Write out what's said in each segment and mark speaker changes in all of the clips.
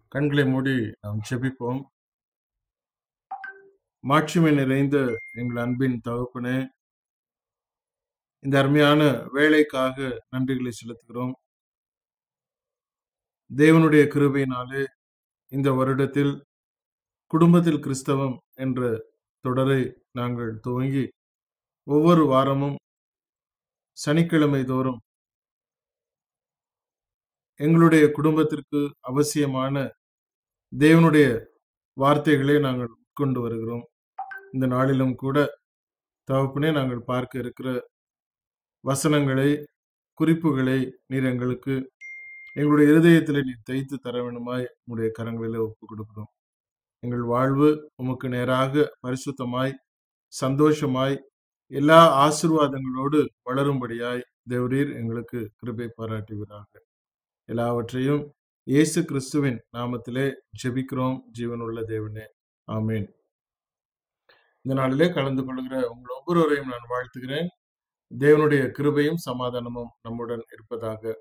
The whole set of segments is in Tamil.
Speaker 1: கண்களை மூடி நாம் ஜெபிப்போம் மாட்சிமை நிறைந்த எங்கள் அன்பின் தகப்பனே இந்த அருமையான வேலைக்காக நன்றிகளை செலுத்துகிறோம் தேவனுடைய கிருபையினாலே இந்த வருடத்தில் குடும்பத்தில் கிறிஸ்தவம் என்ற தொடரை நாங்கள் துவங்கி ஒவ்வொரு வாரமும் சனிக்கிழமை தோறும் எங்களுடைய குடும்பத்திற்கு அவசியமான தேவனுடைய வார்த்தைகளை நாங்கள் உட்கொண்டு வருகிறோம் இந்த நாளிலும் கூட தகப்பனே நாங்கள் பார்க்க இருக்கிற வசனங்களை குறிப்புகளை நீர் எங்களுக்கு எங்களுடைய இருதயத்தில் நீர் தைத்து தர வேண்டுமாய் உங்களுடைய கரங்களிலே ஒப்பு கொடுக்கிறோம் எங்கள் வாழ்வு உமக்கு நேராக பரிசுத்தமாய் சந்தோஷமாய் எல்லா ஆசிர்வாதங்களோடு வளரும்படியாய் தேவரீர் எங்களுக்கு கிருபை பாராட்டுவீராக எல்லாவற்றையும் இயேசு கிறிஸ்துவின் நாமத்திலே ஜெபிக்கிறோம் ஜீவனுள்ள தேவனே ஆமேன் இந்த நாளிலே கலந்து கொள்கிற உங்கள் ஒவ்வொருவரையும் நான் வாழ்த்துகிறேன் தேவனுடைய கிருபையும் சமாதானமும் நம்முடன் இருப்பதாக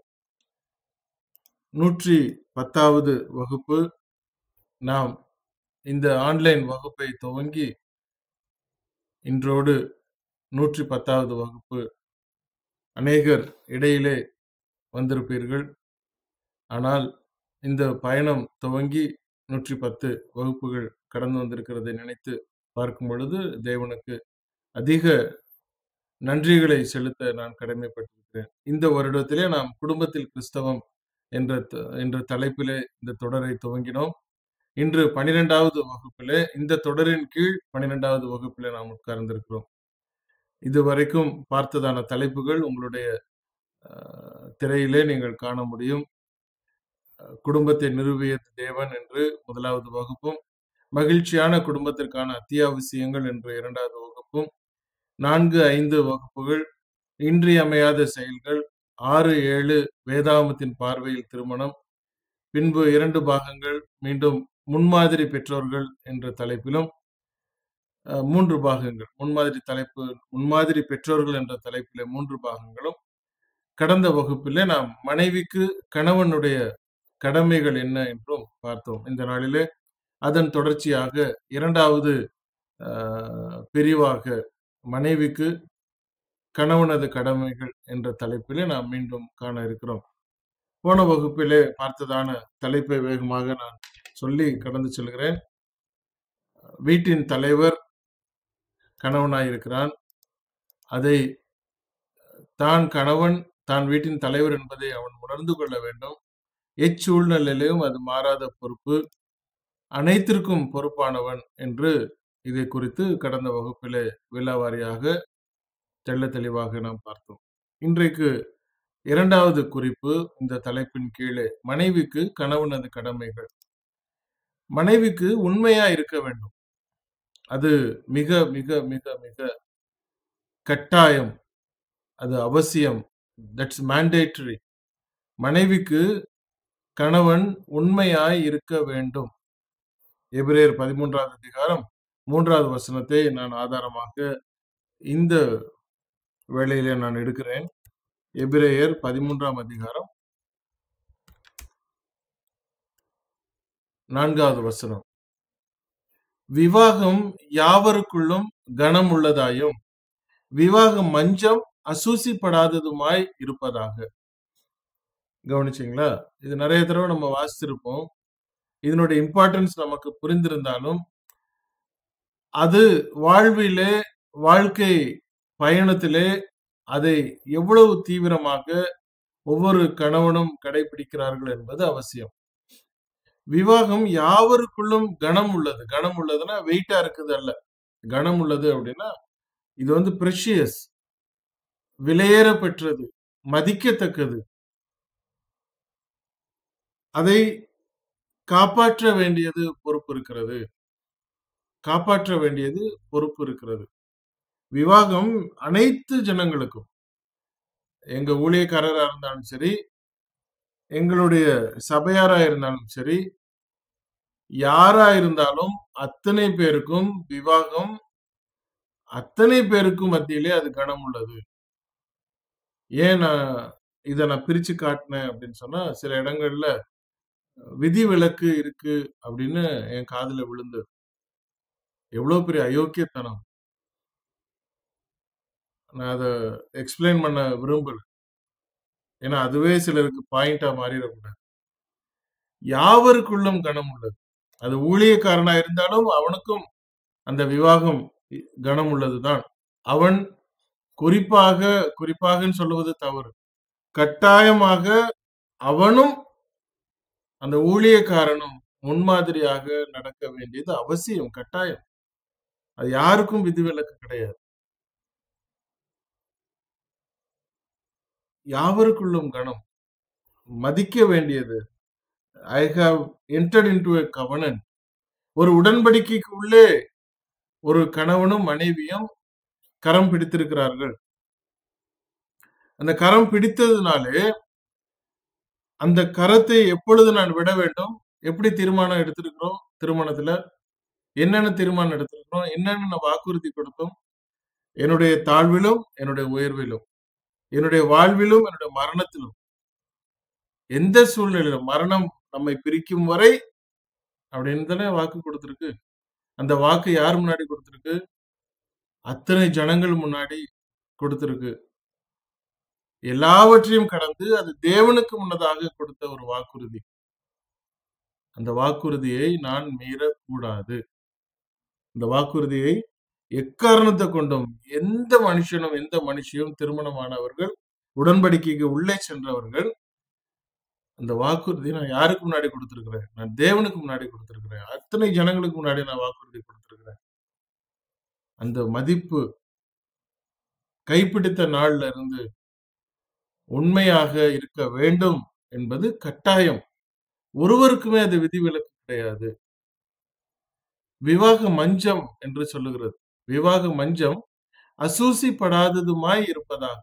Speaker 1: நூற்றி பத்தாவது வகுப்பு நாம் இந்த ஆன்லைன் வகுப்பை துவங்கி இன்றோடு நூற்றி பத்தாவது வகுப்பு அநேகர் இடையிலே வந்திருப்பீர்கள் ஆனால் இந்த பயணம் துவங்கி நூற்றி பத்து வகுப்புகள் கடந்து வந்திருக்கிறதை நினைத்து பார்க்கும் பொழுது தேவனுக்கு அதிக நன்றிகளை செலுத்த நான் கடமைப்பட்டிருக்கிறேன் இந்த வருடத்திலே நாம் குடும்பத்தில் கிறிஸ்தவம் என்ற என்ற தலைப்பிலே இந்த தொடரை துவங்கினோம் இன்று பனிரெண்டாவது வகுப்பிலே இந்த தொடரின் கீழ் பனிரெண்டாவது வகுப்பிலே நாம் உட்கார்ந்திருக்கிறோம் இதுவரைக்கும் பார்த்ததான தலைப்புகள் உங்களுடைய திரையிலே நீங்கள் காண முடியும் குடும்பத்தை நிறுவிய தேவன் என்று முதலாவது வகுப்பும் மகிழ்ச்சியான குடும்பத்திற்கான அத்தியாவசியங்கள் என்று இரண்டாவது வகுப்பும் நான்கு ஐந்து வகுப்புகள் இன்றியமையாத செயல்கள் ஆறு ஏழு வேதாமத்தின் பார்வையில் திருமணம் பின்பு இரண்டு பாகங்கள் மீண்டும் முன்மாதிரி பெற்றோர்கள் என்ற தலைப்பிலும் மூன்று பாகங்கள் முன்மாதிரி தலைப்பு முன்மாதிரி பெற்றோர்கள் என்ற தலைப்பிலே மூன்று பாகங்களும் கடந்த வகுப்பிலே நாம் மனைவிக்கு கணவனுடைய கடமைகள் என்ன என்றும் பார்த்தோம் இந்த நாளிலே அதன் தொடர்ச்சியாக இரண்டாவது பிரிவாக மனைவிக்கு கணவனது கடமைகள் என்ற தலைப்பிலே நாம் மீண்டும் காண இருக்கிறோம் போன வகுப்பிலே பார்த்ததான தலைப்பை வேகமாக நான் சொல்லி கடந்து செல்கிறேன் வீட்டின் தலைவர் கணவனாயிருக்கிறான் அதை தான் கணவன் தான் வீட்டின் தலைவர் என்பதை அவன் உணர்ந்து கொள்ள வேண்டும் எச்சூழ்நிலையிலும் அது மாறாத பொறுப்பு அனைத்திற்கும் பொறுப்பானவன் என்று இதை குறித்து கடந்த வகுப்பிலே விழாவாரியாக தெள்ள தெளிவாக நாம் பார்த்தோம் இன்றைக்கு இரண்டாவது குறிப்பு இந்த தலைப்பின் கீழே மனைவிக்கு கணவனது கடமைகள் மனைவிக்கு உண்மையா இருக்க வேண்டும் அது மிக மிக மிக மிக கட்டாயம் அது அவசியம் தட்ஸ் மேண்டேட்டரி மனைவிக்கு கணவன் உண்மையாய் இருக்க வேண்டும் எபிரேயர் பதிமூன்றாவது அதிகாரம் மூன்றாவது வசனத்தை நான் ஆதாரமாக இந்த வேளையிலே நான் எடுக்கிறேன் எபிரேயர் பதிமூன்றாம் அதிகாரம் நான்காவது வசனம் விவாகம் யாவருக்குள்ளும் கனம் உள்ளதாயும் விவாகம் மஞ்சம் அசூசிப்படாததுமாய் இருப்பதாக கவனிச்சிங்களா இது நிறைய தடவை நம்ம வாசிச்சிருப்போம் இதனுடைய இம்பார்ட்டன்ஸ் நமக்கு புரிந்திருந்தாலும் அது வாழ்விலே வாழ்க்கை பயணத்திலே அதை எவ்வளவு தீவிரமாக ஒவ்வொரு கணவனும் கடைபிடிக்கிறார்கள் என்பது அவசியம் விவாகம் யாவருக்குள்ளும் கனம் உள்ளது கனம் உள்ளதுன்னா வெயிட்டா இருக்குது அல்ல கனம் உள்ளது அப்படின்னா இது வந்து ப்ரெஷியஸ் விலையேற பெற்றது மதிக்கத்தக்கது அதை காப்பாற்ற வேண்டியது பொறுப்பு இருக்கிறது காப்பாற்ற வேண்டியது பொறுப்பு இருக்கிறது விவாகம் அனைத்து ஜனங்களுக்கும் எங்க ஊழியக்காரரா இருந்தாலும் சரி எங்களுடைய சபையாரா இருந்தாலும் சரி யாரா இருந்தாலும் அத்தனை பேருக்கும் விவாகம் அத்தனை பேருக்கும் மத்தியிலே அது கனம் உள்ளது ஏன் நான் இதை நான் பிரிச்சு காட்டினேன் அப்படின்னு சொன்னா சில இடங்கள்ல விதிவிலக்கு இருக்கு அப்படின்னு என் காதுல விழுந்தது. எவ்வளவு பெரிய அயோக்கியத்தனம். நான் அத எக்ஸ்பிளைன் பண்ண விரும்பல. ஏன்னா, அதுவே சிலருக்கு பாயிண்ட்டா மாறிறக்கூடாது. யாவருக்குள்ளும் கனம் உள்ளது. அது ஊழியக்காரனா இருந்தாலும் அவனுக்கும் அந்த விவாகம் இ கனம் உள்ளதுதான். அவன் குறிப்பாக குறிப்பாகன்னு சொல்லுவது தவறு. கட்டாயமாக அவனும் அந்த ஊழியக்காரனும் முன்மாதிரியாக நடக்க வேண்டியது அவசியம், கட்டாயம். அது யாருக்கும் விதிவிலக்கு கிடையாது. யாவருக்குள்ளும் கனம். மதிக்க வேண்டியது. I have entered into a covenant. ஒரு உடன்படிக்கைக்கு உள்ளே ஒரு கணவனும், மனைவியும் கரம் பிடித்திருக்கிறார்கள். அந்த கரம் பிடித்ததுனாலே அந்த கரத்தை எப்பொழுது நான் விட வேண்டும்? எப்படி தீர்மானம் எடுத்திருக்கிறோம் திருமணத்துல? என்னென்ன தீர்மானம் எடுத்திருக்கிறோம்? என்னென்ன வாக்குறுதி கொடுத்தோம்? என்னுடைய தாழ்விலும், என்னுடைய உயர்விலும். என்னுடைய வாழ்விலும், என்னுடைய மரணத்திலும். எந்த சூழ்நிலையிலும் மரணம் நம்மை பிரிக்கும் வரை அப்படின்னு தானே வாக்கு குடுத்திருக்கு. அந்த வாக்கு யார் முன்னாடி குடுத்திருக்கு? அத்தனை ஜனங்கள் முன்னாடி கொடுத்திருக்கு. எல்லாவற்றையும் கடந்து அது தேவனுக்கு முன்னதாக கொடுத்த ஒரு வாக்குறுதி. அந்த வாக்குறுதியை நான் மீறக்கூடாது. இந்த வாக்குறுதியை எக்காரணத்த கொண்டும் எந்த மனுஷனும், எந்த மனுஷியும் திருமணமானவர்கள், உடன்படிக்கைக்கு உள்ளே சென்றவர்கள் அந்த வாக்குறுதிய நான் யாருக்கு முன்னாடி குடுத்திருக்கிறேன்? நான் தேவனுக்கு முன்னாடி குடுத்திருக்கிறேன். அத்தனை ஜனங்களுக்கு முன்னாடி நான் வாக்குறுதி குடுத்திருக்கிறேன். அந்த மதிப்பு கைப்பிடித்த நாள்ல இருந்து உண்மையாக இருக்க வேண்டும் என்பது கட்டாயம். ஒருவருக்குமே அது விதிவிலக்கு கிடையாது. விவாக மஞ்சம் என்று சொல்லுகிறது. விவாக மஞ்சம் அசூசிப்படாததுமாய் இருப்பதாக.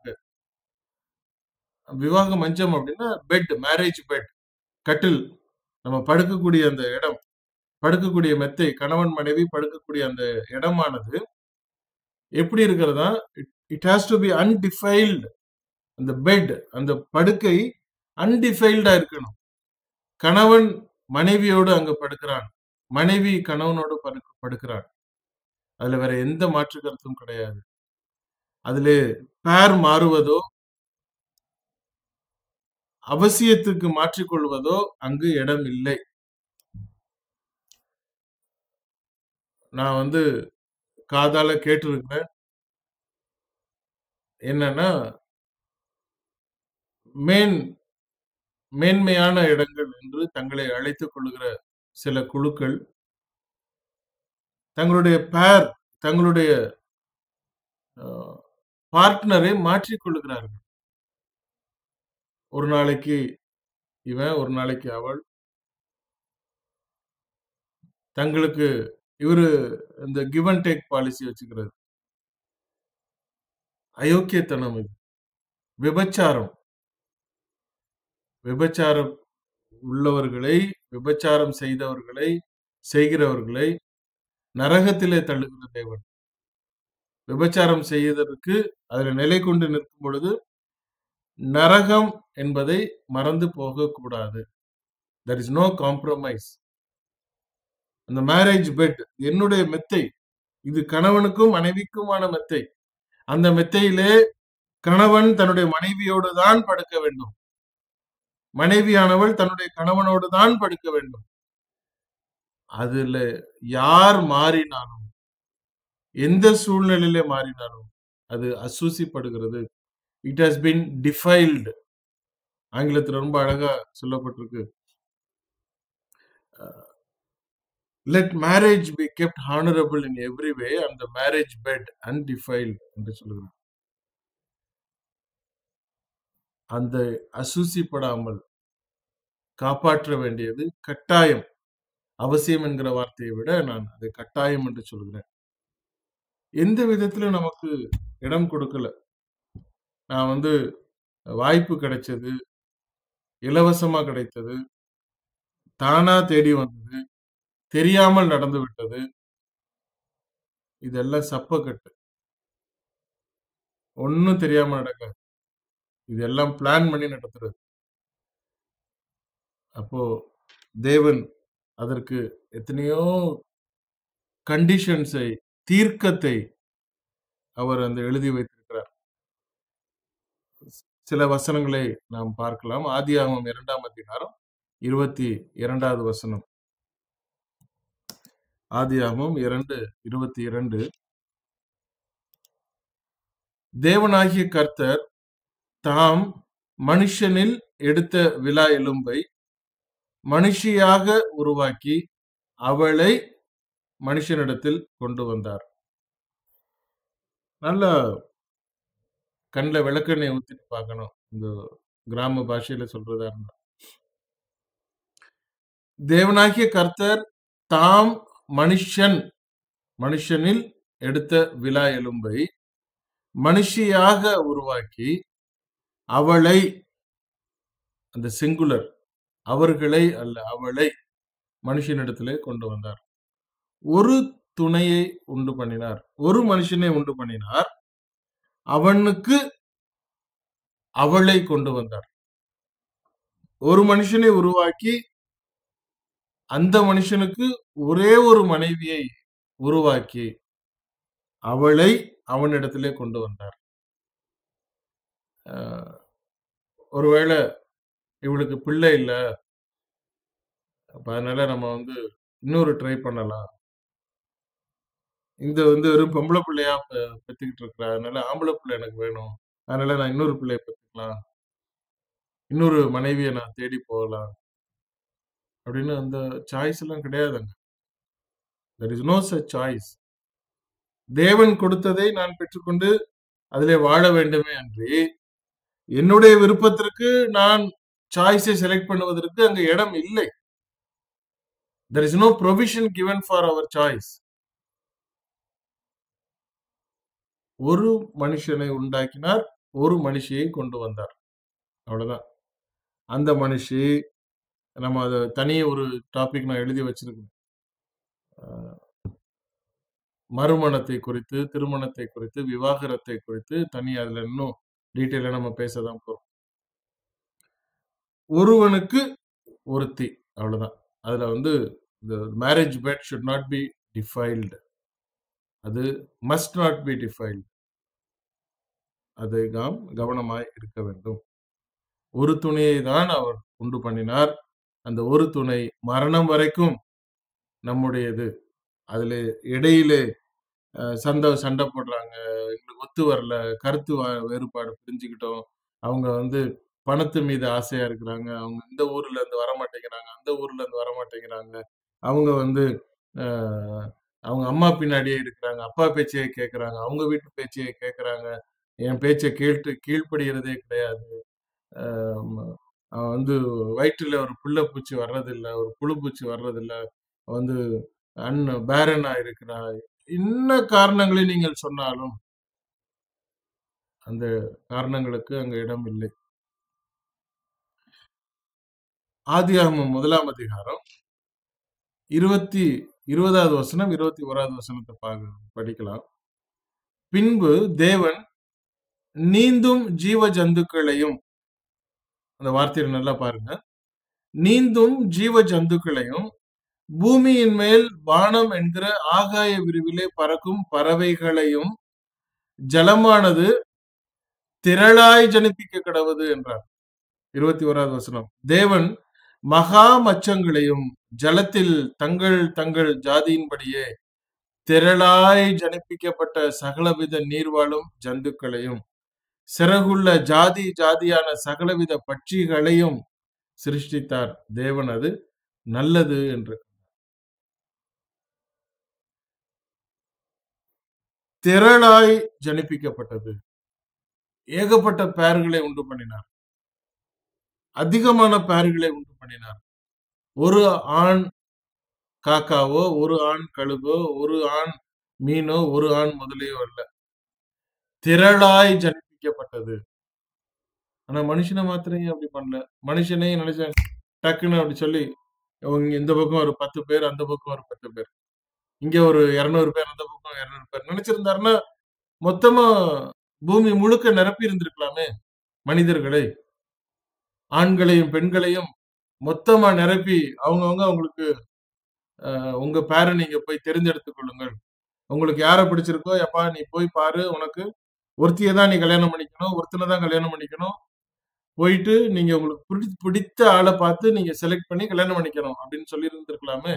Speaker 1: விவாக மஞ்சம் அப்படின்னா பெட், மேரேஜ் பெட். கட்டில். நம்ம படுக்கக்கூடிய அந்த இடம். படுக்கக்கூடிய மெத்தை, கணவன், மனைவி படுக்கக்கூடிய அந்த இடமானது எப்படி இருக்கிறதா? It it has to be undefiled. அந்த பெட், அந்த படுக்கை அன்டிஃபைல்டா இருக்கணும். கணவன் மனைவியோடு அங்க படுக்கிறான். மனைவி கணவனோடு படு படுக்கிறாள். அதுல வேற எந்த மாற்று கருத்தும் கிடையாது. அதிலே பேர் மாறுவதோ அவசியத்துக்கு மாற்றிக் கொள்வதோ அங்கு இடம் இல்லை. நான் வந்து காதால கேட்டிருக்கிறேன். என்னன்னா மேன் மேன்மையான இடங்கள் என்று தங்களை அழைத்துக் கொள்ளுகிற சில குழுக்கள் தங்களுடைய பேர், தங்களுடைய அ பார்ட்னரை மாற்றிக் கொள்ளுகிறார்கள். ஒரு நாளைக்கு இவன், ஒரு நாளைக்கு அவள். தங்களுக்கு இவரு இந்த கிவ் அண்ட் டேக் பாலிசி வச்சுக்கிறது. அயோக்கியத்தனம் இது. விபச்சாரம். விபச்சாரம் உள்ளவர்களை, விபச்சாரம் செய்தவர்களை, செய்கிறவர்களை நரகத்திலே தள்ளுகிற தேவன். விபச்சாரம் செய்வதற்கு அதில நிலை கொண்டு நிற்கும் பொழுது, நரகம் என்பதை மறந்து போகக்கூடாது. There is no compromise. அந்த மேரேஜ் பெட் என்னுடைய மெத்தை. இது கணவனுக்கும், மனைவிக்குமான மெத்தை. அந்த மெத்தையிலே கணவன் தன்னுடைய மனைவியோடு தான் படுக்க வேண்டும். மனைவியானவள் தன்னுடைய கணவனோடு தான் படுக்க வேண்டும். அதுல யார் மாறினாலும், எந்த சூழ்நிலையிலே மாறினாலும், அது அசூசிப்படுகிறது. It has been defiled. ஆங்கிலத்துல ரொம்ப அழகா சொல்லப்பட்டிருக்கு. Uh let marriage be kept honourable in every way and the marriage bed undefiled என்று சொல்லுகிறார். அந்த அசூசிப்படாமல் காப்பாற்ற வேண்டியது கட்டாயம். அவசியம் என்கிற வார்த்தையை விட நான் அதை கட்டாயம் என்று சொல்கிறேன். எந்த விதத்திலும் நமக்கு இடம் கொடுக்கல. நான் வந்து வாய்ப்பு கிடைச்சது. இலவசமா கிடைத்தது. தானா தேடி வந்தது. தெரியாமல் நடந்து விட்டது. இதெல்லாம் சப்பக்கட்டு. ஒண்ணும் தெரியாம நடக்காது. இதெல்லாம் பிளான் பண்ணி நடத்துறது. அப்போ தேவன் அதற்கு எத்தனையோ கண்டிஷன்ஸை தீர்க்கத்தை அவர் அந்த எழுதி வைத்திருக்கிறார் சில வசனங்களை நாம் பார்க்கலாம் ஆதியாகமம் இரண்டாம் அதிகாரம் இருபத்தி இரண்டாவது வசனம் ஆதியாகமம் இரண்டு இருபத்தி இரண்டு தேவனாகிய கர்த்தர் தாம் மனுஷனில் எடுத்த விலா எலும்பை மனுஷியாக உருவாக்கி அவளை மனுஷனிடத்தில் கொண்டு வந்தார் நல்ல கண்ணில் விளக்கெண்ணெய் ஊத்திட்டு பார்க்கணும் இந்த கிராம பாஷையில சொல்றதா இருந்தா தேவனாகிய கர்த்தர் தாம் மனுஷன் மனுஷனில் எடுத்த விலா எலும்பை மனுஷியாக உருவாக்கி அவளை அந்த சிங்குலர் அவர்களை அல்ல அவளை மனுஷனிடத்திலே கொண்டு வந்தார் ஒரு துணையை உண்டு பண்ணினார் ஒரு மனுஷனை உண்டு பண்ணினார் அவனுக்கு அவளை கொண்டு வந்தார் ஒரு மனுஷனை உருவாக்கி அந்த மனுஷனுக்கு ஒரே ஒரு மனைவியை உருவாக்கி அவளை அவனிடத்திலே கொண்டு வந்தார் அஹ், ஒருவேளை இவளுக்கு பிள்ளை இல்லை அப்ப அதனால நம்ம வந்து இன்னொரு ட்ரை பண்ணலாம் இந்த வந்து வெறும் பொம்பளை பிள்ளையா பெ- பெத்துக்கிட்டு இருக்கிற அதனால ஆம்பளை பிள்ளை எனக்கு வேணும் அதனால நான் இன்னொரு பிள்ளைய பெற்றுக்கலாம் இன்னொரு மனைவியை நான் தேடி போகலாம் அப்படின்னு அந்த சாய்ஸ் எல்லாம் கிடையாதுங்க there is no such choice தேவன் கொடுத்ததை நான் பெற்றுக்கொண்டு அதிலே வாழ வேண்டுமே அன்றி என்னுடைய விருப்பத்திற்கு நான் சாய்ஸை செலக்ட் பண்ணுவதற்கு அங்க இடம் இல்லை there is no provision given for our choice ஒரு மனுஷனை உண்டாக்கினார் ஒரு மனுஷியை கொண்டு வந்தார் அவ்வளவுதான் அந்த மனுஷி நம்ம அதை தனி ஒரு டாபிக் நான் எழுதி வச்சிருக்கேன் அஹ், மறுமணத்தை குறித்து திருமணத்தை குறித்து விவாகரத்தை குறித்து தனி அதுல இன்னும் டீட்டெயிலா நம்ம பேசதான் போறோம் ஒருவனுக்கு ஒருத்தி அவ்வளவுதான் அதுல வந்து the marriage bed should not be defiled அது மஸ்ட் நாட் பி டிஃபைல்டு அதை நாம் கவனமாய் இருக்க வேண்டும் ஒரு துணையை தான் அவர் உண்டு பண்ணினார் அந்த ஒரு துணை மரணம் வரைக்கும் நம்முடையது அதுல இடையிலே அஹ், சண்டை சண்டை போடுறாங்க எங்களுக்கு ஒத்து வரல கருத்து வா- வேறுபாடு புரிஞ்சுக்கிட்டோம் அவங்க வந்து பணத்து மீது ஆசையா இருக்கிறாங்க அவங்க இந்த ஊர்ல இருந்து வர மாட்டேங்கிறாங்க அந்த ஊர்ல இருந்து வர மாட்டேங்கிறாங்க அவங்க வந்து அஹ், அவங்க அம்மா பின்னாடியே இருக்கிறாங்க அப்பா பேச்சையே கேட்கறாங்க அவங்க வீட்டு பேச்சையே கேட்கறாங்க என் பேச்சை கேட்டு கீழ்ப்படுகிறதே கிடையாது அஹ், அவன் வந்து வயிற்றுல ஒரு புள்ள பூச்சி வர்றதில்ல ஒரு புழு பூச்சி வர்றதில்ல வந்து அன் பேரனா இருக்கிறா என்ன காரணங்களை நீங்கள் சொன்னாலும் அந்த காரணங்களுக்கு அங்க இடம் இல்லை ஆதியாகமம் முதலாம் அதிகாரம் இருபத்தி இருபதாவது வசனம் இருபத்தி ஓராவது வசனத்தை பார்க்க படிக்கலாம் பின்பு தேவன் நீந்தும் ஜீவ ஜந்துக்களையும் அந்த வார்த்தையை நல்லா பாருங்க நீந்தும் ஜீவ ஜந்துக்களையும் பூமியின் மேல் வானம் என்கிற ஆகாய விரிவிலே பறக்கும் பறவைகளையும் ஜலமானது திரளாய் ஜனிப்பிக்க கடவுது என்றார் இருபத்தி ஓராவது வசனம் தேவன் மகா மச்சங்களையும் ஜலத்தில் தங்கள் தங்கள் ஜாதியின்படியே திரளாய் ஜனிப்பிக்கப்பட்ட சகலவித நீர்வாழும் ஜந்துக்களையும் சிறகுள்ள ஜாதி ஜாதியான சகலவித பட்சிகளையும் சிருஷ்டித்தார் தேவன் அது நல்லது என்று திரளாய் ஜனிப்பிக்கப்பட்டது ஏகப்பட்ட பெயர்களை உண்டு பண்ணினார் அதிகமான பெயர்களை உண்டு பண்ணினார் ஒரு ஆண் காக்காவோ ஒரு ஆண் கழுகோ ஒரு ஆண் மீனோ ஒரு ஆண் முதலையோ அல்ல திரளாய் ஜனிப்பிக்கப்பட்டது ஆனா மனுஷனை மாத்திரம் அப்படி பண்ணல மனுஷனே நினைச்ச டக்குன்னு அப்படி சொல்லி இவங்க இந்த பக்கம் ஒரு பத்து பேர் அந்த பக்கம் ஒரு பத்து பேர் இங்க ஒரு இருநூறு பேர் அந்த பக்கம் இருநூறு பேர் நினைச்சிருந்தாருன்னா மொத்தமா பூமி முழுக்க நிரப்பி இருந்திருக்கலாமே மனிதர்களை ஆண்களையும் பெண்களையும் மொத்தமா நிரப்பி அவங்கவங்க அவங்களுக்கு அஹ், உங்க பேரை நீங்க போய் தேர்ந்தெடுத்துக் கொள்ளுங்கள் உங்களுக்கு யாரை பிடிச்சிருக்கோ எப்பா நீ போய் பாரு உனக்கு ஒருத்தியை தான் நீ கல்யாணம் பண்ணிக்கணும் ஒருத்தனை தான் கல்யாணம் பண்ணிக்கணும் போயிட்டு நீங்க உங்களுக்கு பிடி பிடித்த ஆளை பார்த்து நீங்க செலக்ட் பண்ணி கல்யாணம் பண்ணிக்கணும் அப்படின்னு சொல்லி இருந்திருக்கலாமே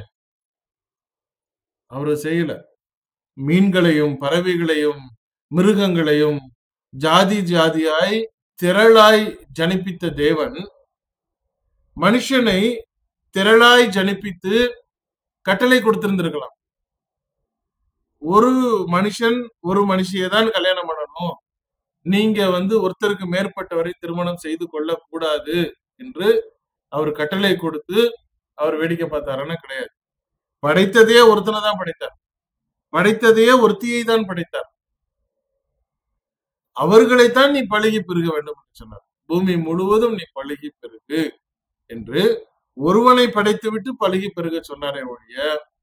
Speaker 1: அவரு செய்யல மீன்களையும் பறவைகளையும் மிருகங்களையும் ஜாதி ஜாதியாய் திரளாய் ஜனிப்பித்த தேவன் மனுஷனை திரளாய் ஜனிப்பித்து கட்டளை கொடுத்திருந்திருக்கலாம் ஒரு மனுஷன் ஒரு மனுஷியை தான் கல்யாணம் பண்ணணும் நீங்க வந்து ஒருத்தருக்கு மேற்பட்டவரை திருமணம் செய்து கொள்ள கூடாது என்று அவர் கட்டளை கொடுத்து அவர் வேடிக்கை பார்த்தாருன்னா கிடையாது படைத்ததையே ஒருத்தனை தான் படைத்தார் படைத்ததையே ஒருத்தியை தான் படைத்தார் அவர்களைத்தான் நீ பழகி பெருக வேண்டும் என்று சொன்னார் பூமி முழுவதும் நீ பழகி பெருகு என்று ஒருவனை படைத்து விட்டு பழகி பெருக சொன்னாரே ஒழிய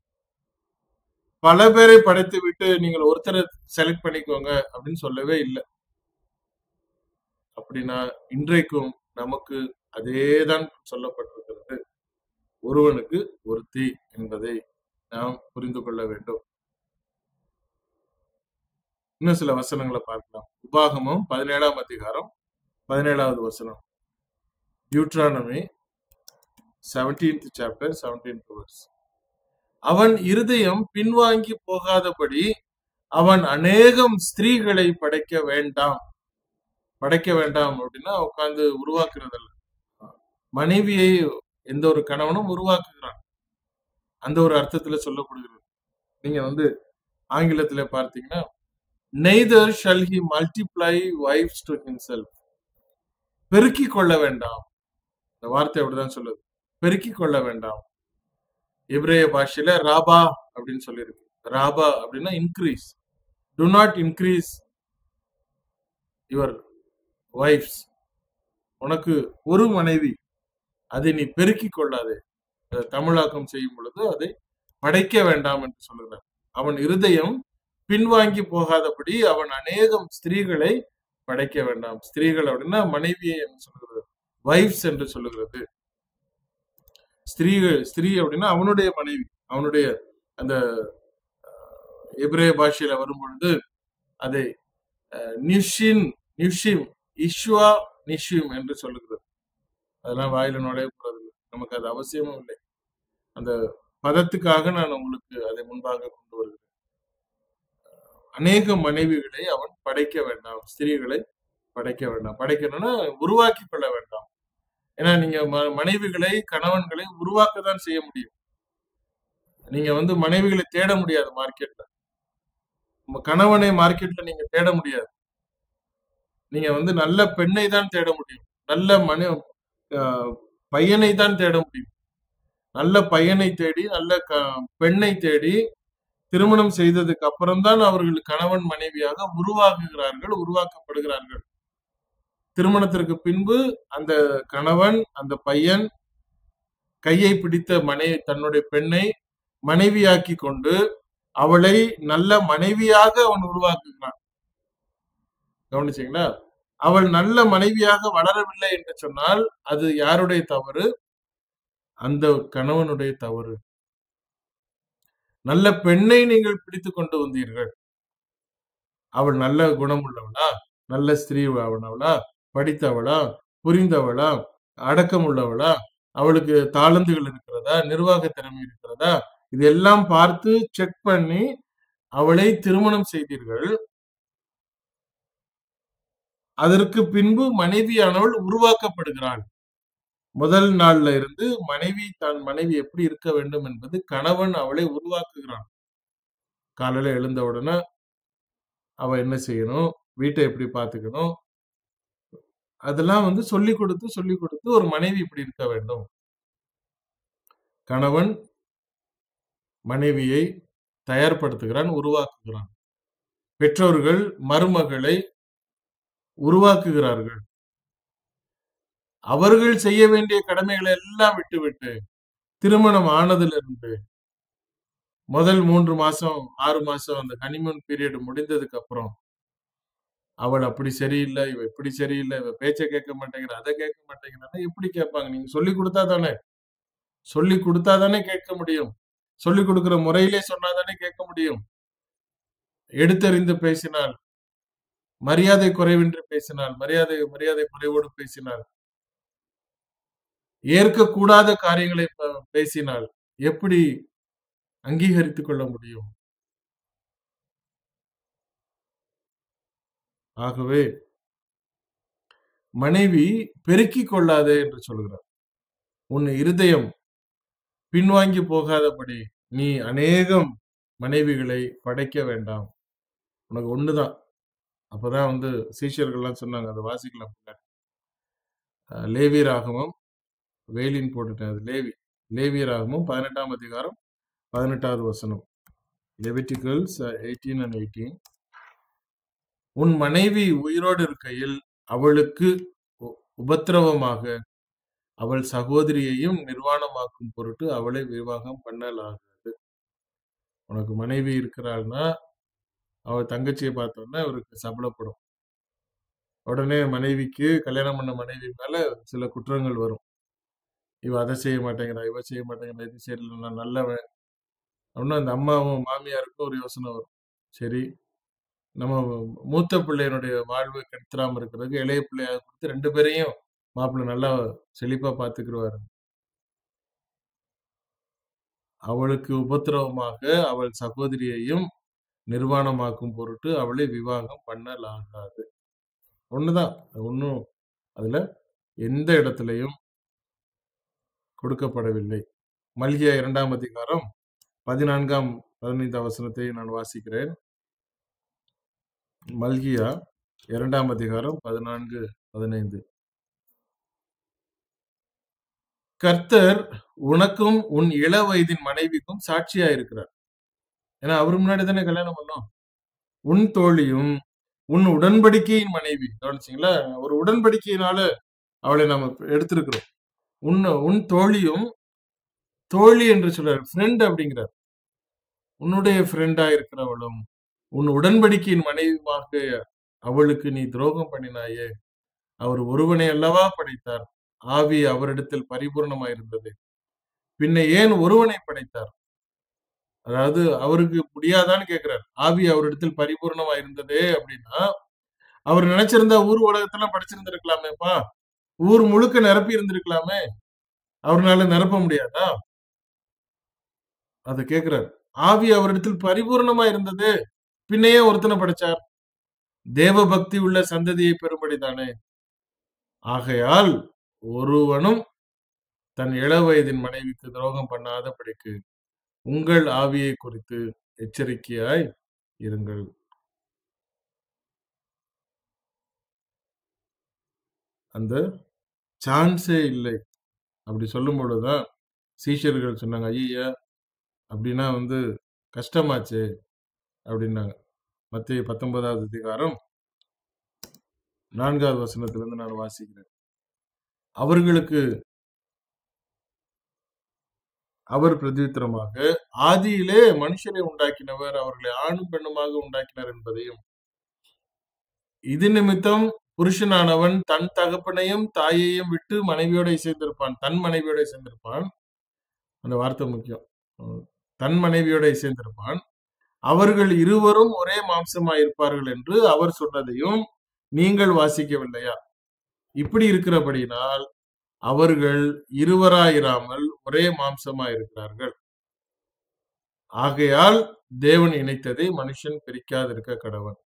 Speaker 1: பல பேரை படைத்து விட்டு நீங்கள் ஒருத்தரை செலக்ட் பண்ணிக்கோங்க அப்படின்னு சொல்லவே இல்லை அப்படின்னா இன்றைக்கும் நமக்கு அதேதான் சொல்லப்பட்டிருக்கிறது ஒருவனுக்கு ஒருத்தி என்பதை நாம் புரிந்து கொள்ள வேண்டும் இன்னும் சில வசனங்களை பார்க்கலாம் உபாகமம் பதினேழாம் அதிகாரம் பதினேழாவது வசனம் Deuteronomy seventeenth chapter seventeenth verse அவன் இருதயம் பின்வாங்கி போகாதபடி அவன் அநேகம் ஸ்திரீகளை படைக்க வேண்டாம் படைக்க வேண்டாம் அப்படின்னா உட்கார்ந்து உருவாக்குறதல்ல மனைவியை எந்த ஒரு கணவனும் உருவாக்குகிறான் அந்த ஒரு அர்த்தத்துல சொல்லப்படுகிறது நீங்க வந்து ஆங்கிலத்துல பார்த்தீங்கன்னா neither shall he multiply wives to himself பெருக்கிக் கொள்ள வேண்டாம் இந்த வார்த்தை அப்படிதான் சொல்லுது பெருக்கிக் கொள்ள வேண்டாம் எபிரேய பாஷையில ராபா அப்படின்னு சொல்லியிருக்கு ராபா அப்படின்னா increase do not increase your wives உனக்கு ஒரு மனைவி அதை நீ பெருக்கிக் கொள்ளாதே அதை தமிழாக்கம் செய்யும் பொழுது அதை படைக்க வேண்டாம் என்று சொல்லுகிறார் அவன் இருதயம் பின்வாங்கி போகாதபடி அவன் அநேகம் ஸ்திரீகளை படைக்க வேண்டாம் ஸ்திரீகள் அப்படின்னா மனைவியை என்று சொல்லுகிறது வைஃப்ஸ் என்று சொல்லுகிறது ஸ்திரீகள் ஸ்திரீ அப்படின்னா அவனுடைய மனைவி அவனுடைய அந்த அஹ், எபிரேய பாஷையில வரும் பொழுது அதை அஹ், நிஷின் நிஷிம் இஷ்வா நிஷிம் என்று சொல்லுகிறது அதெல்லாம் வாயில நுழையக்கூடாது நமக்கு அது அவசியமும் இல்லை அந்த பதத்துக்காக நான் உங்களுக்கு அதை முன்பாக கொண்டு வருகிறேன் அநேக மனைவிகளை அவன் படைக்க வேண்டாம் ஸ்திரீகளை படைக்க வேண்டாம் படைக்கணும்னா உருவாக்கி கொள்ள வேண்டாம் ஏன்னா நீங்க ம- மனைவிகளை கணவன்களை உருவாக்க தான் செய்ய முடியும் நீங்க வந்து மனைவிகளை தேட முடியாது மார்க்கெட்ல உங்க கணவனை மார்க்கெட்ல நீங்க தேட முடியாது நீங்க வந்து நல்ல பெண்ணை தான் தேட முடியும் நல்ல மன ஆஹ் பையனை தான் தேட முடியும் நல்ல பையனை தேடி நல்ல க பெண்ணை தேடி திருமணம் செய்ததுக்கு அப்புறம்தான் அவர்கள் கணவன் மனைவியாக உருவாகுகிறார்கள் உருவாக்கப்படுகிறார்கள் திருமணத்திற்கு பின்பு அந்த கணவன் அந்த பையன் கையை பிடித்த மனை தன்னுடைய பெண்ணை மனைவியாக்கி கொண்டு அவளை நல்ல மனைவியாக அவன் உருவாக்குகிறான் கவனிச்சீங்களா அவள் நல்ல மனைவியாக வளரவில்லை என்று சொன்னால் அது யாருடைய தவறு அந்த கணவனுடைய தவறு நல்ல பெண்ணை நீங்கள் பிடித்து கொண்டு வந்தீர்கள் அவள் நல்ல குணம் உள்ளவளா நல்ல ஸ்திரீ அவனவளா படித்தவளா புரிந்தவளா அடக்கம் உள்ளவளா அவளுக்கு தாளந்துகள் இருக்கிறதா நிர்வாக திறமை இருக்கிறதா இதெல்லாம் பார்த்து செக் பண்ணி அவளை திருமணம் செய்தீர்கள் அதற்கு பின்பு மனைவியானவள் உருவாக்கப்படுகிறாள் முதல் நாள்ல இருந்து மனைவி தான் மனைவி எப்படி இருக்க வேண்டும் என்பது கணவன் அவளை உருவாக்குகிறான் காலையில எழுந்த உடனே அவ என்ன செய்யணும் வீட்டை எப்படி பாத்துக்கணும் அதெல்லாம் வந்து சொல்லி கொடுத்து சொல்லி கொடுத்து ஒரு மனைவி இப்படி இருக்க வேண்டும் கணவன் மனைவியை தயார்படுத்துகிறான் உருவாக்குகிறான் பெற்றோர்கள் மருமகளை உருவாக்குகிறார்கள் அவர்கள் செய்ய வேண்டிய கடமைகளை எல்லாம் விட்டுவிட்டு திருமணம் ஆனதிலிருந்து முதல் மூன்று மாசம் ஆறு மாசம் அந்த ஹனிமூன் பீரியட் முடிந்ததுக்கு அப்புறம் அவள் அப்படி சரியில்லை இவ இப்படி சரியில்லை இவ பேச்ச கேட்க மாட்டேங்கிற அதை கேட்க மாட்டேங்கிறான்னா எப்படி கேட்பாங்க நீங்க சொல்லி கொடுத்தா தானே சொல்லி கொடுத்தா தானே கேட்க முடியும் சொல்லி கொடுக்கிற முறையிலே சொன்னா தானே கேட்க முடியும் எடுத்தறிந்து பேசினால் மரியாதை குறைவின்றி பேசினால் மரியாதை மரியாதை குறைவோடு பேசினால் ஏற்கக்கூடாத காரியங்களை ப- பேசினால் எப்படி அங்கீகரித்துக் கொள்ள முடியும் ஆகவே மனைவி பெருக்கிக் கொள்ளாதே என்று சொல்கிறார் உன் இருதயம் பின்வாங்கி போகாதபடி நீ அநேகம் மனைவிகளை படைக்க வேண்டாம் உனக்கு ஒண்ணுதான் அப்பதான் வந்து சீஷர்கள்லாம் சொன்னாங்க அதை வாசிக்கலாம் பின்னாடி. அஹ் லேவி ராகமம் வேலின் போட்டுட்டேன் அது லேவி லேவி ராகமம் பதினெட்டாம் அதிகாரம் பதினெட்டாவது வசனம் லெவிட்டிகல்ஸ் எயிட்டீன் அண்ட் எயிட்டீன் உன் மனைவி உயிரோடு இருக்கையில் அவளுக்கு உ- உபத்திரவமாக அவள் சகோதரியையும் நிர்வாணமாக்கும் பொருட்டு அவளை விவாகம் பண்ணலாகாது உனக்கு மனைவி இருக்கிறாள்னா அவள் தங்கச்சியை பார்த்தோன்னா அவருக்கு சபலப்படும் உடனே மனைவிக்கு கல்யாணம் பண்ண மனைவி மேல சில குற்றங்கள் வரும் இவ அதை செய்ய மாட்டேங்கிறா இவ செய்ய மாட்டேங்கிறா இது சரியில்லை நான் நல்லவன் அப்படின்னு அந்த அம்மாவும் மாமியாருக்கும் ஒரு யோசனை வரும் சரி நம்ம மூத்த பிள்ளையனுடைய வாழ்வு கெடுத்துடாம இருக்கிறதுக்கு இளைய பிள்ளையாக கொடுத்து ரெண்டு பேரையும் மாப்பிள்ளை நல்லா செழிப்பா பாத்துக்கிடுவாரு அவளுக்கு உபத்திரவமாக அவள் சகோதரியையும் நிர்வாணமாக்கும் பொருட்டு அவளை விவாகம் பண்ணலாகாது ஒண்ணுதான் ஒன்றும் அதுல எந்த இடத்திலையும் கொடுக்கப்படவில்லை மல்கியா இரண்டாம் அதிகாரம் பதினான்காம் பதினைந்தாம் வசனத்தை நான் வாசிக்கிறேன் மல்கியா இரண்டாம் அதிகாரம் பதினான்கு பதினைந்து கர்த்தர் உனக்கும் உன் இள வயதின் மனைவிக்கும் சாட்சியா இருக்கிறார் ஏன்னா அவர் முன்னாடி தானே கல்யாணம் பண்ணோம் உன் தோழியும் உன் உடன்படிக்கையின் மனைவி கவனிச்சிங்களா ஒரு உடன்படிக்கையினால அவளை நம்ம எடுத்திருக்கிறோம் உன் உன் தோழியும் தோழி என்று சொல்றார் ஃப்ரெண்ட் அப்படிங்கிறார் உன்னுடைய ஃப்ரெண்டா இருக்கிறவளும் உன் உடன்படிக்கையின் மனைவியாக அவளுக்கு நீ துரோகம் பண்ணினாயே அவர் ஒருவனை அல்லவா படைத்தார் ஆவி அவரிடத்தில் பரிபூர்ணமாயிருந்தது பின்ன ஏன் ஒருவனை படைத்தார் அதாவது அவருக்கு முடியாதான்னு கேக்குறார் ஆவி அவரிடத்தில் பரிபூர்ணமா இருந்ததே அப்படின்னா அவர் நினைச்சிருந்தா ஊர் உலகத்தெல்லாம் படிச்சிருந்திருக்கலாமேப்பா ஊர் முழுக்க நிரப்பி இருந்திருக்கலாமே அவர்னால நிரப்ப முடியாதா அத கேக்குறார் ஆவி அவரிடத்தில் பரிபூர்ணமா இருந்தது பின்னையே ஒருத்தனை படைச்சார் தேவ பக்தி உள்ள சந்ததியை பெறும்படிதானே ஆகையால் ஒருவனும் தன் இள வயதின் மனைவிக்கு துரோகம் பண்ணாதபடிக்கு உங்கள் ஆவியை குறித்து எச்சரிக்கையாய் இருங்கள் அந்த சான்ஸே இல்லை அப்படி சொல்லும் பொழுதுதான் சீஷர்கள் சொன்னாங்க ஐயா அப்படின்னா வந்து கஷ்டமாச்சு அப்படின்னாங்க மத்திய பத்தொன்பதாவது அதிகாரம் நான்காவது வசனத்திலிருந்து நான் வாசிக்கிறேன் அவர்களுக்கு அவர் பிரதித்திரமாக ஆதியிலே மனுஷனை உண்டாக்கினவர் அவர்களை ஆணும் பெண்ணுமாக உண்டாக்கினார் என்பதையும் இது நிமித்தம் புருஷனானவன் தன் தகப்பனையும் தாயையும் விட்டு மனைவியோட இசைந்திருப்பான் தன் மனைவியோட இசைந்திருப்பான் அந்த வார்த்தை முக்கியம் உம், தன் மனைவியோட இசைந்திருப்பான் அவர்கள் இருவரும் ஒரே மாம்சமாய் இருப்பார்கள் என்று அவர் சொன்னதையும் நீங்கள் வாசிக்கவில்லையா இப்படி இருக்கிறபடியினால் அவர்கள் இருவராயிராமல் ஒரே மாம்சமாய் இருக்கிறார்கள் ஆகையால் தேவன் இணைத்ததை மனுஷன் பிரிக்காதிருக்க கடவன்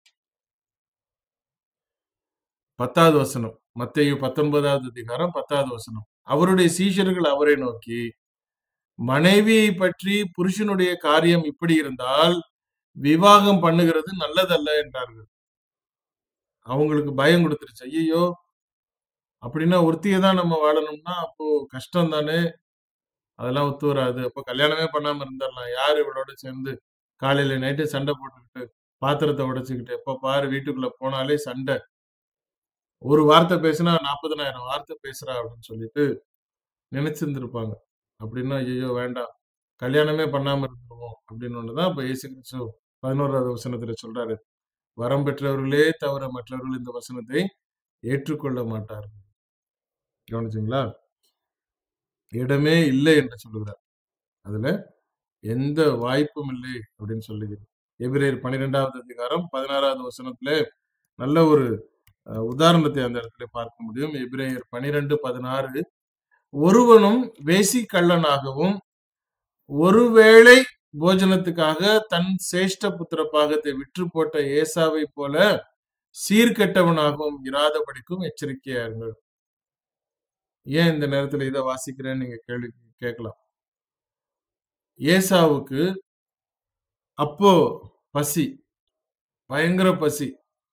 Speaker 1: பத்தாவது வசனம் மத்தேயு பத்தொன்பதாவது அதிகாரம் பத்தாவது வசனம் அவருடைய சீஷர்கள் அவரை நோக்கி மனைவியை பற்றி புருஷனுடைய காரியம் இப்படி இருந்தால் விவாகம் பண்ணுகிறது நல்லதல்ல என்றார்கள் அவங்களுக்கு பயம் கொடுத்துருச்சு ஐயோ அப்படின்னா ஒருத்தியை தான் நம்ம வாழணும்னா அப்போ கஷ்டம் தானே அதெல்லாம் ஒத்து வராது அப்போ கல்யாணமே பண்ணாம இருந்துடலாம் யார் இவளோட சேர்ந்து காலையில நைட்டு சண்டை போட்டுக்கிட்டு பாத்திரத்தை உடைச்சுக்கிட்டு எப்ப பாரு வீட்டுக்குள்ள போனாலே சண்டை ஒரு வார்த்தை பேசினா நாற்பதனாயிரம் வார்த்தை பேசுறா அப்படின்னு சொல்லிட்டு நினைச்சிருந்திருப்பாங்க அப்படின்னா ஐயோ வேண்டாம் கல்யாணமே பண்ணாம இருந்துருவோம் அப்படின்னு ஒண்ணுதான் இப்ப இயேசு கிறிஸ்து பதினோராவது வசனத்துல சொல்றாரு வரம் பெற்றவர்களே தவிர மற்றவர்கள் இந்த வசனத்தை ஏற்றுக்கொள்ள மாட்டார்கள் கவனிச்சிங்களா இடமே இல்லை என்று சொல்லுகிறார் அதுல எந்த வாய்ப்பும் இல்லை அப்படின்னு சொல்லுகிறது எபிரேயர் பன்னிரெண்டாவது அதிகாரம் பதினாறாவது வசனத்துல நல்ல ஒரு அஹ், உதாரணத்தை அந்த இடத்துல பார்க்க முடியும் எபிரேயர் பனிரெண்டு பதினாறு ஒருவனும் வேசி கள்ளனாகவும் ஒருவேளை போஜனத்துக்காக தன் சேஷ்ட புத்திர பாகத்தை விற்று போட்ட ஏசாவை போல சீர்கெட்டவனாகவும் இராதபடிக்கும் எச்சரிக்கையா இருங்கள் ஏன் இந்த நேரத்துல இதை வாசிக்கிறேன்னு நீங்க கேள்வி கேட்கலாம் ஏசாவுக்கு அப்போ பசி பயங்கர பசி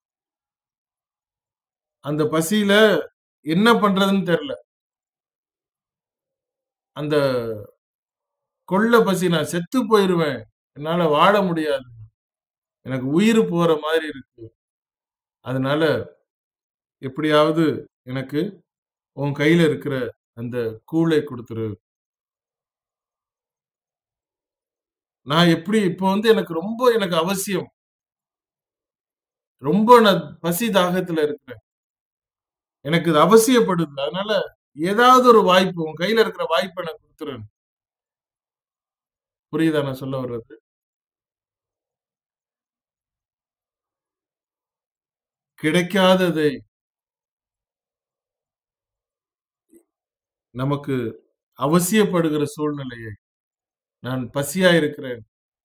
Speaker 1: அந்த பசியில என்ன பண்றதுன்னு தெரியல அந்த கொள்ள பசி நான் செத்து போயிருவேன் என்னால வாழ முடியாது எனக்கு உயிர் போற மாதிரி இருக்கு அதனால எப்படியாவது எனக்கு உன் கையில இருக்கிற அந்த கூளை கொடுத்துரு நான் எப்படி இப்போ வந்து எனக்கு ரொம்ப எனக்கு அவசியம் ரொம்ப நான் பசி தாகத்துல இருக்கிறேன் எனக்கு இது அவசியப்படுது அதனால ஏதாவது ஒரு வாய்ப்பு உன் கையில இருக்கிற வாய்ப்பை எனக்கு கொடுத்துரு புரியுதா நான் சொல்ல வர்றது கிடைக்காததை நமக்கு அவசியப்படுகிற சூழ்நிலையை நான் பசியா இருக்கிறேன்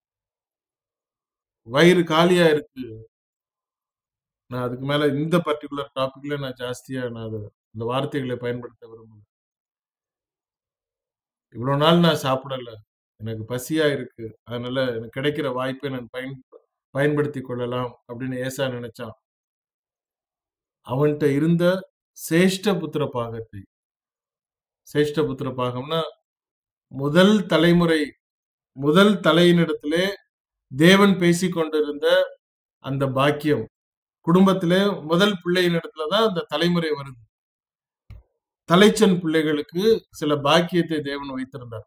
Speaker 1: வயிறு காலியா இருக்கு நான் அதுக்கு மேல இந்த பர்டிகுலர் டாபிக்ல நான் ஜாஸ்தியா நான் அது இந்த வார்த்தைகளை பயன்படுத்த விரும்பல இவ்வளவு நாள் நான் சாப்பிடல எனக்கு பசியா இருக்கு அதனால எனக்கு கிடைக்கிற வாய்ப்பை நான் பயன் பயன்படுத்தி கொள்ளலாம் அப்படின்னு ஏசா நினைச்சான் அவன்கிட்ட இருந்த சேஷ்ட புத்திர பாகத்தை சேஷ்ட புத்திர பாகம்னா முதல் தலைமுறை முதல் தலையினிடத்திலே தேவன் பேசிக் கொண்டிருந்த அந்த பாக்கியம் குடும்பத்திலே முதல் பிள்ளையினிடத்துல தான் அந்த தலைமுறை வருது தலைச்சன் பிள்ளைகளுக்கு சில பாக்கியத்தை தேவன் வைத்திருந்தார்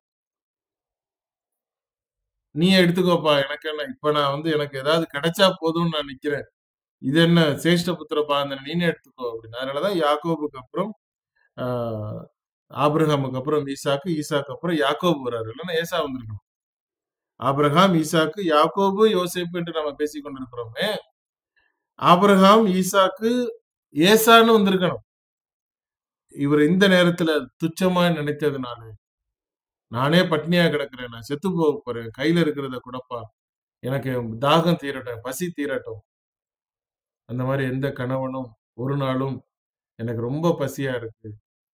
Speaker 1: நீ எடுத்துக்கோப்பா எனக்கு என்ன இப்ப நான் வந்து எனக்கு ஏதாவது கிடைச்சா போதும்னு நான் நிக்கிறேன் இது என்ன சேஷ்ட புத்திர பாந்தன் நீனே எடுத்துக்கோ அப்படின்னு அதனாலதான் யாக்கோபுக்கு அப்புறம் ஆஹ் ஆபிரகாமுக்கு அப்புறம் ஈசாக்கு ஈசாக்கு அப்புறம் யாக்கோபு வர்றாரு இல்லைன்னா ஏசா வந்திருக்கணும் ஆபிரகாம் ஈசாக்கு யாக்கோபு யோசேப்பு என்று நம்ம பேசிக் கொண்டிருக்கிறோமே ஆபிரகாம் ஈசாக்கு ஏசான்னு வந்திருக்கணும் இவர் இந்த நேரத்துல துச்சமா நினைத்ததுனால நானே பட்னியா கிடக்குறேன் நான் செத்து போக போறேன் கையில இருக்கிறத கூடப்பா எனக்கு தாகம் தீரட்டும் பசி தீரட்டும் அந்த மாதிரி எந்த கணவனும் ஒரு நாளும் எனக்கு ரொம்ப பசியா இருக்கு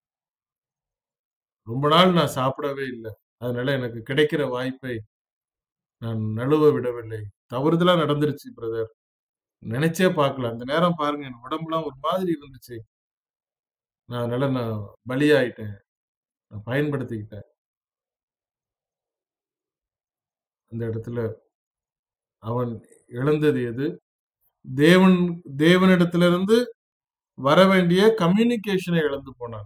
Speaker 1: ரொம்ப நாள் நான் சாப்பிடவே இல்லை அதனால எனக்கு கிடைக்கிற வாய்ப்பை நான் நழுவ விடவில்லை தவறுதலா நடந்துருச்சு பிரதர் நினைச்சே பார்க்கல அந்த நேரம் பாருங்க என் உடம்புலாம் ஒரு மாதிரி இருந்துச்சு நான் அதனால நான் பலியாயிட்டேன் நான் பயன்படுத்திக்கிட்டேன் அந்த இடத்துல அவன் இழந்தது எது தேவன் தேவனிடத்திலிருந்து வர வேண்டிய கம்யூனிகேஷனை இழந்து போனான்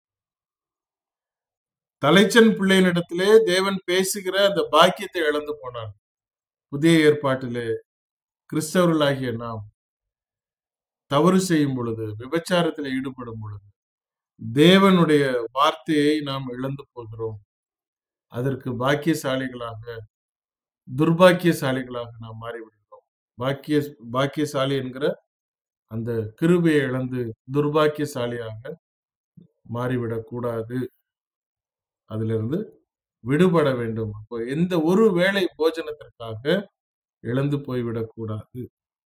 Speaker 1: தலைச்சன் பிள்ளையினிடத்திலே தேவன் பேசுகிற அந்த பாக்கியத்தை இழந்து போனான் புதிய ஏற்பாட்டிலே கிறிஸ்தவர்களாகிய நாம் தவறு செய்யும் பொழுது விபச்சாரத்தில் ஈடுபடும் பொழுது தேவனுடைய வார்த்தையை நாம் இழந்து போகிறோம் அதற்கு பாக்கியசாலிகளாக துர்பாக்கியசாலிகளாக நாம் மாறிவிடுகிறோம் பாக்கிய பாக்கியசாலி என்கிற அந்த கிருபையை இழந்து துர்பாக்கியசாலியாக மாறிவிடக் கூடாது அதிலிருந்து விடுபட வேண்டும் அப்போ எந்த ஒரு வேளை போஜனத்திற்காக இழந்து போய்விடக் கூடாது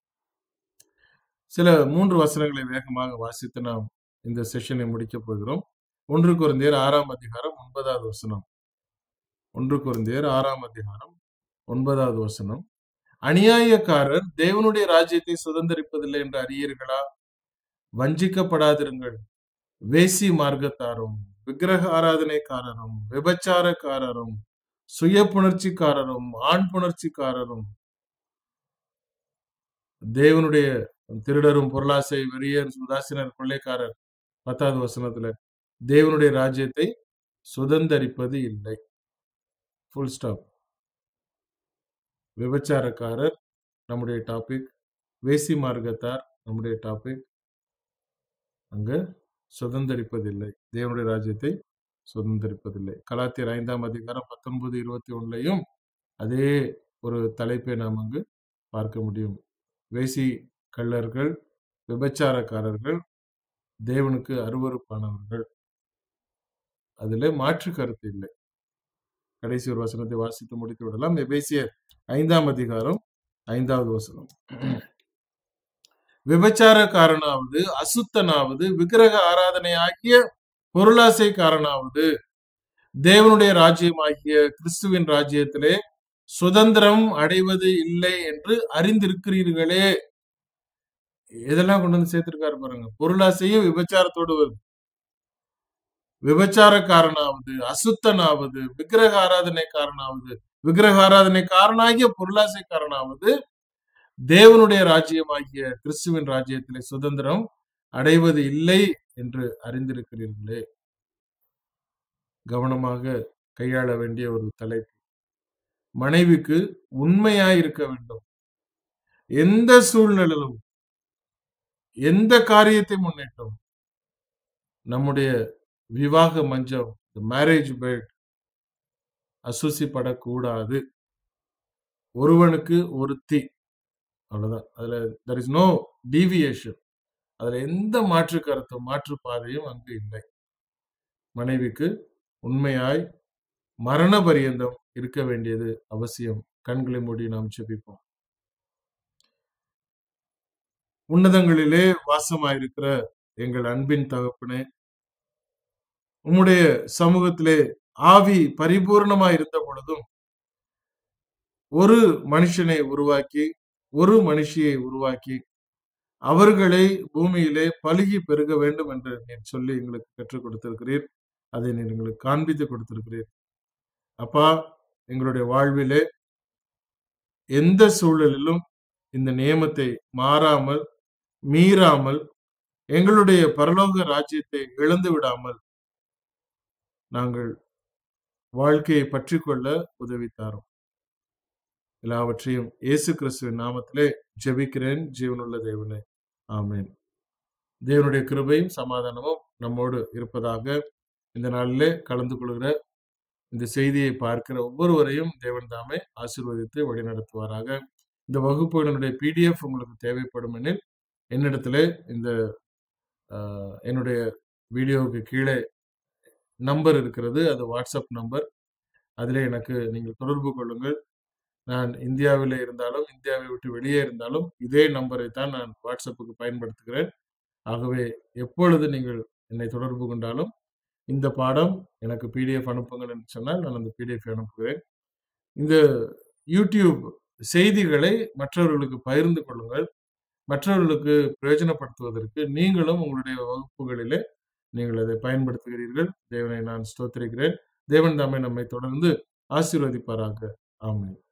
Speaker 1: சில மூன்று வசனங்களை வேகமாக வாசித்து நாம் இந்த செஷனை முடிக்க போகிறோம் ஒன்று குருந்தியர் ஆறாம் அதிகாரம் ஒன்பதாவது வசனம் ஒன்று குருந்தியர் ஆறாம் அதிகாரம் ஒன்பதாவது வசனம் அநியாயக்காரர் தேவனுடைய ராஜ்யத்தை சுதந்திரிப்பதில்லை என்று அறியீர்களா வஞ்சிக்கப்படாதிருங்கள் வேசி மார்க்கத்தாரும் விக்கிரக ஆராதனைக்காரரும் விபச்சாரக்காரரும் சுய புணர்ச்சிக்காரரும் ஆண் புணர்ச்சிக்காரரும் தேவனுடைய திருடரும் பொருளாசை வெறியர் உதாசீனர் கொள்ளைக்காரர் பத்தாவது வசனத்துல தேவனுடைய ராஜ்யத்தை சுதந்தரிப்பது இல்லை ஃபுல் ஸ்டாப் விபச்சாரக்காரர் நம்முடைய டாபிக் வேசி மார்க்கத்தார் நம்முடைய டாபிக் அங்க சுதந்தரிப்பதில்லை தேவனுடைய ராஜ்யத்தை சுதந்திரிப்பதில்லை கலாத்தியர் ஐந்தாம் அதிகாரம் பத்தொன்பது இருபத்தி ஒண்ணுலையும் அதே ஒரு தலைப்பை நாம் அங்கு பார்க்க முடியும் வேசி கள்ளர்கள் விபச்சாரக்காரர்கள் தேவனுக்கு அருவருப்பானவர்கள் அதிலே மாற்று கருத்து இல்லை கடைசி ஒரு வசனத்தை வாசித்து முடித்து விடலாம் எபேசியர் ஐந்தாம் அதிகாரம் ஐந்தாவது வசனம் விபச்சாரக்காரனாவது அசுத்தனாவது விக்கிரக ஆராதனை ஆகிய பொருளாசைக்காரனாவது தேவனுடைய ராஜ்யமாகிய கிறிஸ்துவின் ராஜ்யத்திலே சுதந்திரம் அடைவது இல்லை என்று அறிந்திருக்கிறீர்களே இதெல்லாம் கொண்டு வந்து சேர்த்திருக்காரு பாருங்க பொருளாசையும் விபச்சாரத்தோடு வருது விபச்சாரக்காரனாவது அசுத்தனாவது விக்கிரக ஆராதனைக்காரனாவது விக்கிரக ஆராதனைக்காரனாகிய பொருளாசைக்காரனாவது தேவனுடைய ராஜ்யமாகிய கிறிஸ்துவின் ராஜ்யத்திலே சுதந்திரம் அடைவது இல்லை என்று அறிந்திருக்கிறீர்களே கவனமாக கையாள வேண்டிய ஒரு தலைப்பு மனைவிக்கு உண்மையாய் இருக்க வேண்டும் எந்த சூழ்நிலையிலும் எந்த காரியத்தை முன்னிட்டும் நம்முடைய விவாக மஞ்சம் மேரேஜ் பெட் அசூசிப்படக்கூடாது ஒருவனுக்கு ஒருத்தி அவ்வளவுதான் அதுல தெர் இஸ் நோ டீவியேஷன் அதுல எந்த மாற்று கருத்தும் மாற்று பாதையும் அங்கு இல்லை மனைவிக்கு உண்மையாய் மரண பரியந்தம் இருக்க வேண்டியது அவசியம் கண்களை மூடி நாம் செபிப்போம் உன்னதங்களிலே வாசமாயிருக்கிற எங்கள் அன்பின் தகப்பனே உம்முடைய சமூகத்திலே ஆவி பரிபூர்ணமாய் இருந்த பொழுதும் ஒரு மனுஷனை உருவாக்கி ஒரு மனுஷியை உருவாக்கி அவர்களை பூமியிலே பழுகி பெருக வேண்டும் என்று நீர் சொல்லி எங்களுக்கு கற்றுக் கொடுத்திருக்கிறீர் அதை நீர் எங்களுக்கு காண்பித்து கொடுத்திருக்கிறீர் அப்பா எங்களுடைய வாழ்விலே எந்த சூழலிலும் இந்த நியமத்தை மாறாமல் மீறாமல் எங்களுடைய பரலோக ராஜ்யத்தை இழந்து விடாமல் நாங்கள் வாழ்க்கையை பற்றி கொள்ள உதவி தாரும் எல்லாவற்றையும் இயேசு கிறிஸ்துவின் நாமத்திலே ஜெபிக்கிறேன் ஜீவனுள்ள தேவனே ஆமேன் தேவனுடைய கிருபையும் சமாதானமும் நம்மோடு இருப்பதாக இந்த நாளிலே கலந்து கொள்கிற இந்த செய்தியை பார்க்கிற ஒவ்வொருவரையும் தேவன் தாமே ஆசீர்வதித்து வழிநடத்துவாராக இந்த வகுப்புகளினுடைய பிடிஎஃப் உங்களுக்கு தேவைப்படும் எனில் என்னிடத்துல இந்த என்னுடைய வீடியோவுக்கு கீழே நம்பர் இருக்கிறது அது வாட்ஸ்அப் நம்பர் அதில் எனக்கு நீங்கள் தொடர்பு கொள்ளுங்கள் நான் இந்தியாவில் இருந்தாலும் இந்தியாவை விட்டு வெளியே இருந்தாலும் இதே நம்பரை தான் நான் வாட்ஸ்அப்புக்கு பயன்படுத்துகிறேன் ஆகவே எப்பொழுது நீங்கள் என்னை தொடர்பு கொண்டாலும் இந்த பாடம் எனக்கு பிடிஎஃப் அனுப்புங்கள் என்று சொன்னால் நான் அந்த பிடிஎஃப் அனுப்புகிறேன் இந்த யூடியூப் செய்திகளை மற்றவர்களுக்கு பகிர்ந்து கொள்ளுங்கள் மற்றவர்களுக்கு பிரயோஜனப்படுத்துவதற்கு நீங்களும் உங்களுடைய வகுப்புகளிலே நீங்கள் அதை பயன்படுத்துகிறீர்கள் தேவனை நான் ஸ்தோத்திரிக்கிறேன் தேவன் தாமே நம்மை தொடர்ந்து ஆசீர்வதிப்பாராக ஆமென்